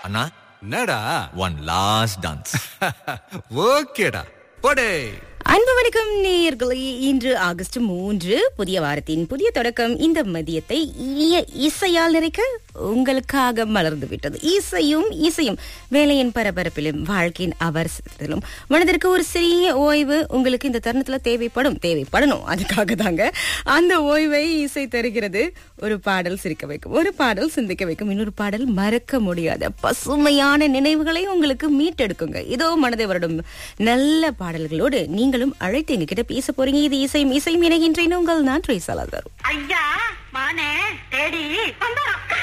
அண்ணா என்னடா one last dance ஓகேடா போடே அன்பு வணக்கம் நேயர்களே இன்று ஆகஸ்ட் மூன்று புதிய வாரத்தின் புதிய தொடக்கம் இந்த மதியத்தை இனிய இசையால் நிறைக்க உங்களுக்காக மலர்ந்து விட்டது இசையும் இசையும் வேலையின் பரபரப்பிலும் வாழ்க்கையின் அவசரத்திலும் மனதிற்கு ஒரு சிறிய ஓய்வு உங்களுக்கு இந்த தருணத்துல தேவைப்படும் தேவைப்படணும் அதுக்காக தாங்க அந்த ஓய்வை இசை தருகிறது ஒரு பாடல் சிரிக்க வைக்கும் ஒரு பாடல் சிந்திக்க வைக்கும் இன்னொரு பாடல் மறக்க முடியாத பசுமையான நினைவுகளை உங்களுக்கு மீட்டெடுக்குங்க இதோ மனதை வருடம் நல்ல பாடல்களோடு நீங்களும் அழைத்து எங்க கிட்ட பேச போறீங்க இது இசையும் இசையும் இணைகின்றேன் உங்கள் நான் ட்ரேசாலா தரும் ஐயா மானே தேடி வந்தா